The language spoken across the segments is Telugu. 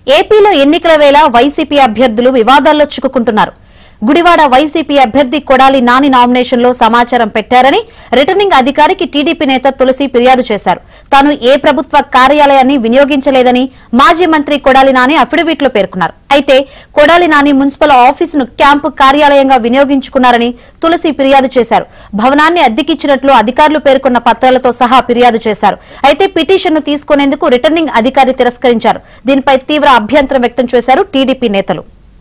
ఏపీలో ఎన్నికల వేళ వైసీపీ అభ్యర్థులు వివాదాల్లో చిక్కుకుంటున్నారు గుడివాడ వైసీపీ అభ్యర్థి కొడాలి నాని నామినేషన్ లో సమాచారం పెట్టారని రిటర్నింగ్ అధికారికి టీడీపీ నేత తులసి ఫిర్యాదు చేశారు తాను ఏ ప్రభుత్వ కార్యాలయాన్ని వినియోగించలేదని మాజీ మంత్రి కొడాలి నాని అఫిడవిట్లో పేర్కొన్నారు అయితే కొడాలి నాని మున్సిపల్ ఆఫీసును క్యాంపు కార్యాలయంగా వినియోగించుకున్నారని తులసి ఫిర్యాదు చేశారు భవనాన్ని అద్దెకిచ్చినట్లు అధికారులు పేర్కొన్న పత్రాలతో సహా ఫిర్యాదు చేశారు అయితే పిటిషన్ను తీసుకునేందుకు రిటర్నింగ్ అధికారి తిరస్కరించారు దీనిపై తీవ్ర అభ్యంతరం వ్యక్తం చేశారు టీడీపీ నేతలు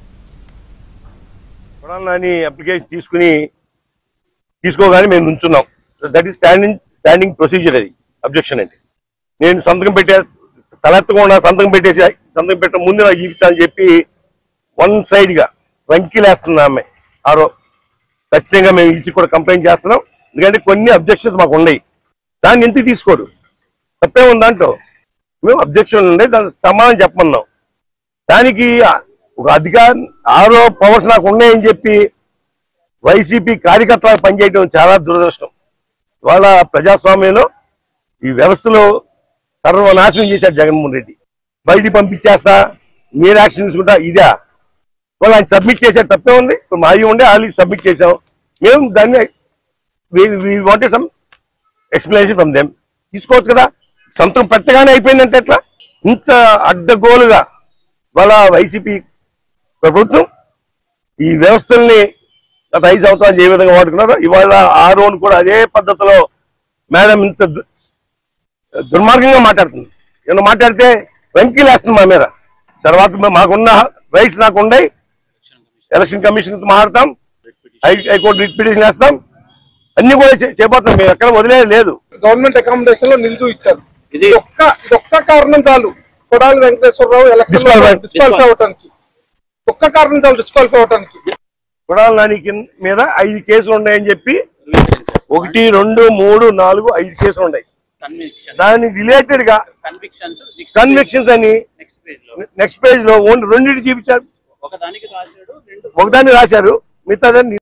కొడాలని అప్లికేషన్ తీసుకుని తీసుకోగానే మేము నుంచున్నాం that is standing standing procedure అది అబ్జెక్షన్ అండి నేను సంతకం పెట్టే తలెత్తకుండా సంతకం పెట్టేసి సంతకం పెట్టడం ముందు నాకు చూపించాలని చెప్పి వన్ సైడ్ గా వంకిలేస్తుంది ఆమె ఆరో ఖచ్చితంగా మేము ఈసీ కూడా కంప్లైంట్ చేస్తున్నాం ఎందుకంటే కొన్ని అబ్జెక్షన్స్ మాకు ఉన్నాయి దాన్ని ఎందుకు తీసుకోరు తప్పే ఉంది దాంట్లో మేము అబ్జెక్షన్ ఉండే దానికి సమాధానం చెప్పమన్నాం దానికి ఒక అధికారి ఆరో పవర్స్ నాకు ఉన్నాయని చెప్పి వైసీపీ కార్యకర్తలకు పనిచేయడం చాలా దురదృష్టం వాళ్ళ ప్రజాస్వామ్యంలో ఈ వ్యవస్థలో సర్వనాశనం చేశారు జగన్మోహన్ రెడ్డి బయటికి పంపించేస్తా మీరు యాక్షన్ తీసుకుంటా ఇదా వాళ్ళు ఆయన సబ్మిట్ చేశారు తప్పే ఉంది ఇప్పుడు మాది ఉండే వాళ్ళు సబ్మిట్ చేసాం మేము దాన్ని wanted some explanation from them తీసుకోవచ్చు కదా సంతకం పెట్టగానే అయిపోయిందంటే ఎట్లా ఇంత అడ్డగోలుగా వాళ్ళ వైసీపీ ప్రభుత్వం ఈ వ్యవస్థల్ని గత ఐదు సంవత్సరాలు ఏ విధంగా వాడుకున్నారో ఇవాళ ఆ రోజు కూడా అదే పద్ధతిలో మేడం ఇంత దు- దుర్మార్గంగా మాట్లాడుతుంది ఏమన్నా మాట్లాడితే వెంకీలు వేస్తుంది మా మీద తర్వాత మేము- మాకున్న రైట్స్ నాకు ఉన్నాయి ఎలక్షన్ కమిషన్ తో మాట్లాడతాం హై- హైకోర్టు రిట్ పిటిషన్ వేస్తాం అన్ని కూడా చే- చేయబోతున్నాం మేము ఎక్కడ వదిలేదు లేదు గవర్నమెంట్ అకామిడేషన్ లో నిలుచు ఇచ్చారు ఇది ఒక్క ఇది ఒక్క కారణం చాలు Kodali Venkateswararao election Disqualify. Disqualify అవటానికి ఒక్క కారణం చాలు డిస్క్వాలిఫై అవటానికి కొడాలి నాని కింద మీద ఐదు కేసులు ఉన్నాయని చెప్పి ఒకటి రెండు మూడు నాలుగు ఐదు కేసులు ఉన్నాయి కన్విక్షన్ దానికి రిలేటెడ్ గా కన్విక్షన్స్ కన్విక్షన్స్ అని నెక్స్ట్ పేజ్ లో నెక్స్ట్ పేజ్ లో ఓన్లీ రెండింటి చూపించారు ఒక దానికి రాశాడు రెండు ఒకదాన్ని రాశారు మిగతాదాన్ని